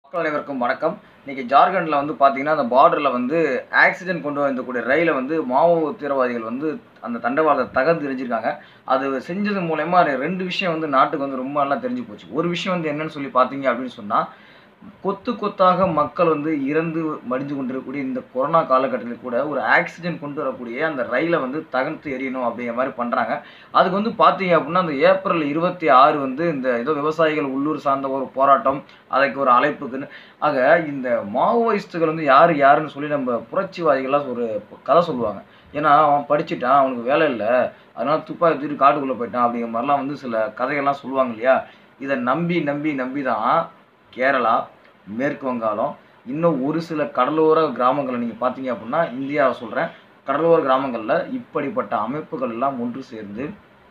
மக்கள் அனைவருக்கும் வணக்கம் இன்னைக்கு ஜார்க்கண்டில் வந்து பார்த்தீங்கன்னா அந்த பார்டரில் வந்து ஆக்சிடென்ட் கொண்டு வந்தக்கூடிய ரயிலை வந்து மாவோ தீவிரவாதிகள் வந்து அந்த தண்டவாளத்தை தகர்த்து எரிஞ்சிருக்காங்க அது செஞ்சது மூலயமா ரெண்டு விஷயம் வந்து நாட்டுக்கு வந்து ரொம்ப நல்லா தெரிஞ்சு போச்சு ஒரு விஷயம் வந்து என்னன்னு சொல்லி பார்த்தீங்க அப்படின்னு சொன்னால் கொத்து கொத்தாக மக்கள் வந்து இறந்து மடிஞ்சு கொண்டிருக்கக்கூடிய இந்த கொரோனா காலகட்டத்தில் கூட ஒரு ஆக்சிடென்ட் கொண்டு வரக்கூடிய அந்த ரயிலை வந்து தகர்த்து எரியணும் அப்படிங்கிற மாதிரி பண்ணுறாங்க அதுக்கு வந்து பார்த்தீங்க அப்படின்னா அந்த ஏப்ரல் இருபத்தி ஆறு வந்து இந்த ஏதோ விவசாயிகள் உள்ளூர் சார்ந்த ஒரு போராட்டம் அதுக்கு ஒரு அழைப்புக்குன்னு ஆக இந்த மாவோயிஸ்ட்டுகள் வந்து யார் யாருன்னு சொல்லி நம்ம புரட்சிவாதிகள்லாம் ஒரு கதை சொல்லுவாங்க ஏன்னா அவன் படிச்சுட்டான் அவனுக்கு வேலை இல்லை அதனால துப்பாக்கி தூக்கி காட்டுக்குள்ளே போயிட்டான் அப்படிங்கிற மாதிரிலாம் வந்து சில கதைகள்லாம் சொல்லுவாங்க இல்லையா இதை நம்பி நம்பி நம்பி தான் கேரளா மேற்கு வங்காளம் இன்னும் ஒரு சில கடலோர கிராமங்களை நீங்கள் பார்த்தீங்க அப்படின்னா இந்தியாவை சொல்கிறேன் கடலோர கிராமங்களில் இப்படிப்பட்ட அமைப்புகள் எல்லாம் ஒன்று சேர்ந்து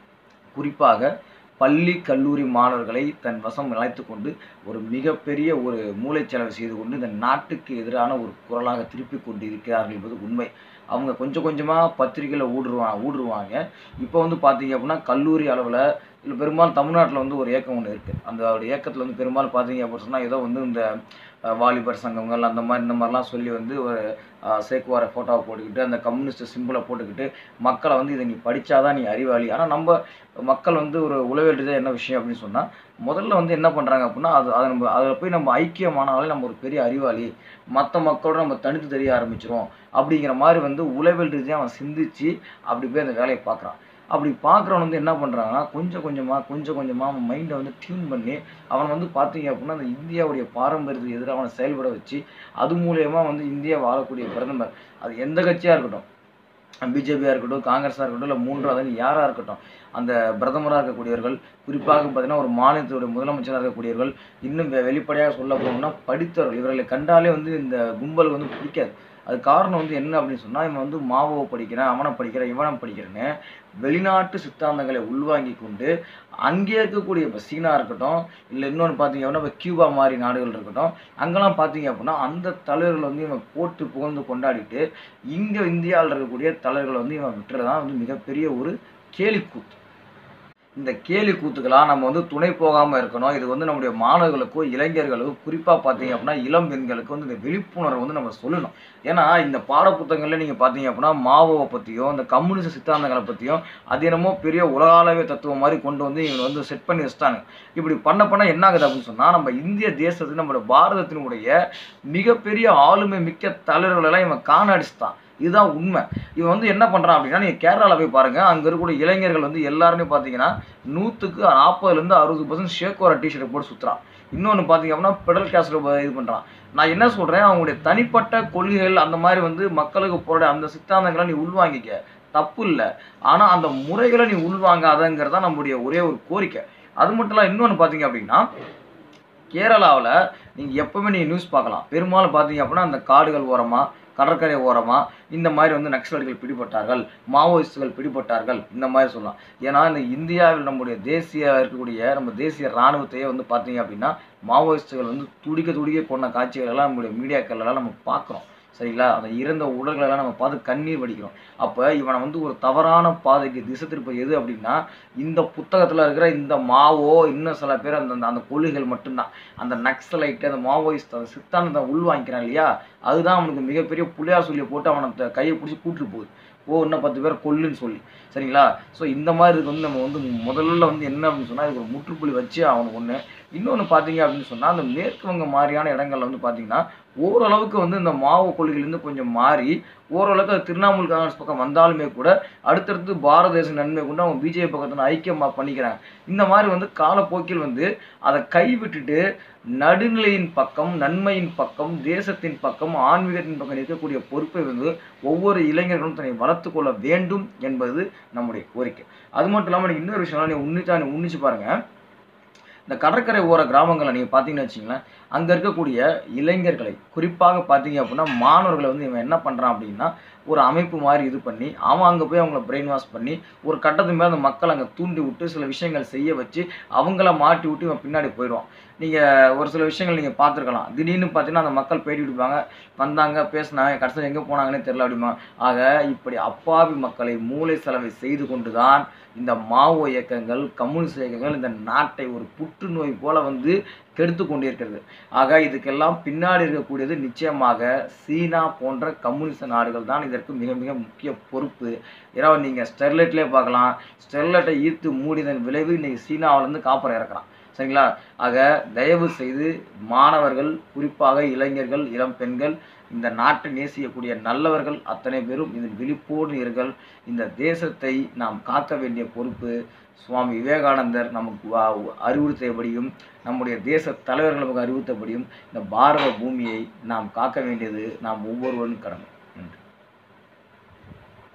குறிப்பாக பள்ளி கல்லூரி மாணவர்களை தன் வசம் அழைத்து கொண்டு ஒரு மிகப்பெரிய ஒரு மூளைச்செலவு செய்து கொண்டு இந்த நாட்டுக்கு எதிரான ஒரு குரலாக திருப்பி கொண்டு இருக்கிறார்கள் என்பது உண்மை அவங்க கொஞ்சம் கொஞ்சமாக பத்திரிகையில் ஊடுருவாங்க ஊடுருவாங்க இப்போ வந்து பார்த்தீங்க அப்படின்னா கல்லூரி அளவில் இல்லை பெரும்பாலும் தமிழ்நாட்டில் வந்து ஒரு இயக்கம் ஒன்று இருக்குது அந்த ஒரு இயக்கத்தில் வந்து பெரும்பாலும் பார்த்தீங்க அப்படின்னு சொன்னால் ஏதோ வந்து இந்த அஹ், வாலிபர் சங்கங்கள் அந்த மாதிரி இந்த மாதிரிலாம் சொல்லி வந்து ஒரு அஹ், சேக்குவார ஃபோட்டோவை போட்டுக்கிட்டு அந்த கம்யூனிஸ்ட் சிம்பிளை போட்டுக்கிட்டு மக்களை வந்து இதை நீ படித்தாதான் நீ அறிவாளி ஆனால் நம்ம மக்கள் வந்து ஒரு உளவியல் ரீதியாக என்ன விஷயம் அப்படின்னு சொன்னால் முதல்ல வந்து என்ன பண்ணுறாங்க அப்படின்னா அது அதை நம்ம அதில் போய் நம்ம ஐக்கியமானாலே நம்ம ஒரு பெரிய அறிவாளி மற்ற மக்களோட நம்ம தனித்து தெரிய ஆரம்பிச்சிரும் அப்படிங்கிற மாதிரி வந்து உளவியல் ரீதியாக அவன் சிந்திச்சு அப்படி போய் அந்த வேலையை பார்க்குறான் அப்படி பார்க்குறவன் வந்து என்ன பண்ணுறாங்கன்னா கொஞ்சம் கொஞ்சமாக கொஞ்சம் கொஞ்சமாக அவன் மைண்டை வந்து டியூன் பண்ணி அவன் வந்து பார்த்தீங்க அப்படின்னா அந்த இந்தியாவுடைய பாரம்பரியத்துக்கு எதிராக அவனை செயல்பட வச்சு அது மூலயமா வந்து இந்தியா வாழக்கூடிய பிரதமர் அது எந்த கட்சியாக இருக்கட்டும் பிஜேபியாக இருக்கட்டும் காங்கிரஸாக இருக்கட்டும் இல்லை மூன்றாவது யாராக இருக்கட்டும் அந்த பிரதமராக இருக்கக்கூடியவர்கள் குறிப்பாக பார்த்தீங்கன்னா ஒரு மாநிலத்துடைய முதலமைச்சராக இருக்கக்கூடியவர்கள் இன்னும் வெ- வெளிப்படையாக சொல்ல போனோம்னா படித்தவர்கள் இவர்களை கண்டாலே வந்து இந்த கும்பல் வந்து பிடிக்காது அது காரணம் வந்து என்ன அப்படின்னு சொன்னால் இவன் வந்து மாவோவை படிக்கிறான் அவனை படிக்கிறான் இவனை படிக்கிறேன்னு வெளிநாட்டு சித்தாந்தங்களை உள்வாங்கி கொண்டு அங்கே இருக்கக்கூடிய இப்போ சீனா இருக்கட்டும் இல்லை இன்னொன்று பார்த்தீங்க அப்படின்னா இப்போ கியூபா மாதிரி நாடுகள் இருக்கட்டும் அங்கெல்லாம் பார்த்தீங்க அப்படின்னா அந்த தலைவர்கள் வந்து இவன் போட்டு புகழ்ந்து கொண்டாடிட்டு இங்கே இந்தியாவில் இருக்கக்கூடிய தலைவர்களை வந்து இவன் விட்டுறதான் வந்து மிகப்பெரிய ஒரு கேலிக்கூத்து இந்த கேலி கூத்துக்கெல்லாம் நம்ம வந்து துணை போகாமல் இருக்கணும் இது வந்து நம்முடைய மாணவர்களுக்கோ இளைஞர்களுக்கோ குறிப்பாக பார்த்தீங்க அப்படின்னா இளம் பெண்களுக்கு வந்து இந்த விழிப்புணர்வு வந்து நம்ம சொல்லணும் ஏன்னா இந்த பாடப்புத்தகங்களில் நீங்கள் பார்த்தீங்க அப்படின்னா மாவோவை பற்றியும் இந்த கம்யூனிஸ்ட் சித்தாந்தங்களை பற்றியும் அது என்னமோ பெரிய உலகாலவே தத்துவம் மாதிரி கொண்டு வந்து இவங்க வந்து செட் பண்ணி வச்சுட்டாங்க இப்படி பண்ண பண்ண என்ன ஆகுது அப்படின்னு சொன்னால் நம்ம இந்திய தேசத்துக்கு நம்மளோட பாரதத்தினுடைய மிகப்பெரிய ஆளுமை மிக்க தலைவர்களெல்லாம் இவன் காணடிச்சுட்டான் இதுதான் உண்மை இவன் வந்து என்ன பண்ணுறான் அப்படின்னா நீங்கள் கேரளாவில் போய் பாருங்கள் அங்கே இருக்கக்கூடிய இளைஞர்கள் வந்து எல்லாருமே பார்த்தீங்கன்னா நூற்றுக்கு நாற்பதுலேருந்து அறுபது பர்சன்ட் ஷேக்கோர டிஷர்ட் போட்டு சுற்றுறான் இன்னொன்று பார்த்தீங்க அப்படின்னா பெடல் கேஸில் இது பண்ணுறான் நான் என்ன சொல்கிறேன் அவங்களுடைய தனிப்பட்ட கொள்கைகள் அந்த மாதிரி வந்து மக்களுக்கு போகிற அந்த சித்தாந்தங்களை நீ உள்வாங்கிக்க தப்பு இல்லை ஆனால் அந்த முறைகளை நீ உள்வாங்காதங்கிறது தான் நம்முடைய ஒரே ஒரு கோரிக்கை அது மட்டும் இல்லை இன்னொன்று பார்த்தீங்க அப்படின்னா கேரளாவில் நீங்கள் எப்போவுமே நீங்கள் நியூஸ் பார்க்கலாம் பெரும்பாலும் பார்த்தீங்க அப்படின்னா அந்த காடுகள் ஓரமாக கடற்கரை ஓரமாக இந்த மாதிரி வந்து நக்சலைட்கள் பிடிபட்டார்கள் மாவோயிஸ்டுகள் பிடிபட்டார்கள் இந்த மாதிரி சொல்லலாம் ஏன்னா இந்த இந்தியாவில் நம்முடைய தேசிய இருக்கக்கூடிய நம்ம தேசிய இராணுவத்தையே வந்து பார்த்தீங்க அப்படின்னா மாவோயிஸ்டுகள் வந்து துடிக்க துடிக்க கொண்ட காட்சிகள் எல்லாம் நம்மளுடைய மீடியாக்கள் எல்லாம் நம்ம பார்க்குறோம் சரிங்களா அந்த இறந்த உடல்களெல்லாம் நம்ம பார்த்து கண்ணீர் வடிக்கிறோம் அப்போ இவனை வந்து ஒரு தவறான பாதைக்கு திசை திருப்பது எது அப்படின்னா இந்த புத்தகத்தில் இருக்கிற இந்த மாவோ இன்னும் சில பேர் அந்த அந்த- அந்த கொள்கைகள் மட்டும்தான் அந்த நக்சலைட்டு அந்த மாவோயிஸ்ட் அந்த சித்தாந்தத்தை உள்வாங்கிக்கிறான் இல்லையா அதுதான் அவனுக்கு மிகப்பெரிய புளியார் சொல்லி போட்டு அவனை த- கையை பிடிச்சி கூட்டிட்டு போகுது ஓ இன்னும் பத்து பேர் கொல்லுன்னு சொல்லி சரிங்களா ஸோ இந்த மாதிரி இதுக்கு வந்து நம்ம வந்து முதல்ல வந்து என்ன அப்படின்னு சொன்னால் இதுக்கு ஒரு முற்றுப்புள்ளி வச்சு அவனுக்கு ஒன்று இன்னொன்று பார்த்தீங்க அப்படின்னு சொன்னால் அந்த மேற்கு வங்க மாதிரியான இடங்கள்ல வந்து பார்த்தீங்கன்னா ஓரளவுக்கு வந்து இந்த மாவு கொள்கையிலேருந்து கொஞ்சம் மாறி ஓரளவுக்கு அது திரிணாமுல் காங்கிரஸ் பக்கம் வந்தாலுமே கூட அடுத்தடுத்து பாரத தேச நன்மை கொண்டு அவங்க பிஜேபி பக்கத்தில் ஐக்கியமாக பண்ணிக்கிறாங்க இந்த மாதிரி வந்து காலப்போக்கில் வந்து அதை கைவிட்டுட்டு நடுநிலையின் பக்கம் நன்மையின் பக்கம் தேசத்தின் பக்கம் ஆன்மீகத்தின் பக்கம் இருக்கக்கூடிய பொறுப்பை வந்து ஒவ்வொரு இளைஞர்களும் தன்னை வளர்த்து கொள்ள வேண்டும் என்பது நம்முடைய கோரிக்கை அது மட்டும் இல்லாமல் எனக்கு இன்னொரு விஷயம் நீ உன்னிச்சா நீ உன்னிச்சு பாருங்க இந்த கடற்கரை ஓர கிராமங்களை நீங்கள் பார்த்தீங்கன்னு வச்சிங்களேன் அங்கே இருக்கக்கூடிய இளைஞர்களை குறிப்பாக பார்த்தீங்க அப்படின்னா மாணவர்களை வந்து இவன் என்ன பண்ணுறான் அப்படின்னா ஒரு அமைப்பு மாதிரி இது பண்ணி அவன் அங்கே போய் அவங்கள பிரெயின் வாஷ் பண்ணி ஒரு கட்டத்துக்கு மேலே அந்த மக்கள் அங்கே தூண்டி விட்டு சில விஷயங்கள் செய்ய வச்சு அவங்கள மாட்டி விட்டு இவன் பின்னாடி போயிடுவான் நீங்கள் ஒரு சில விஷயங்கள் நீங்கள் பார்த்துருக்கலாம் திடீர்னு பார்த்தீங்கன்னா அந்த மக்கள் பேட்டி விடுப்பாங்க வந்தாங்க பேசினாங்க கடைசியில் எங்கே போனாங்கன்னே தெரியல அப்படிமா ஆக இப்படி அப்பாவி மக்களை மூளை செலவை செய்து கொண்டு தான் இந்த மாவோ இயக்கங்கள் கம்யூனிஸ்ட் இயக்கங்கள் இந்த நாட்டை ஒரு புற்றுநோய் போல வந்து கெடுத்து கொண்டிருக்கிறது ஆக இதுக்கெல்லாம் பின்னாடி இருக்கக்கூடியது நிச்சயமாக சீனா போன்ற கம்யூனிஸ்ட் நாடுகள் தான் இதற்கு மிக மிக முக்கிய பொறுப்பு ஏன்னா நீங்கள் ஸ்டெர்லைட்லேயே பார்க்கலாம் ஸ்டெர்லைட்டை ஈர்த்து மூடிதன் விளைவு இன்னைக்கு சீனாவிலேருந்து காப்பரை இறக்குறான் சரிங்களா ஆக தயவு செய்து மாணவர்கள் குறிப்பாக இளைஞர்கள் இளம் பெண்கள் இந்த நாட்டை நேசிக்கக்கூடிய நல்லவர்கள் அத்தனை பேரும் இதில் விழிப்போடு இருங்கள் இந்த தேசத்தை நாம் காக்க வேண்டிய பொறுப்பு சுவாமி விவேகானந்தர் நமக்கு வா- அறிவுறுத்தியபடியும் நம்முடைய தேச தலைவர்கள் நமக்கு அறிவுறுத்தபடியும் இந்த பாரத பூமியை நாம் காக்க வேண்டியது நாம் ஒவ்வொருவரும் கடமை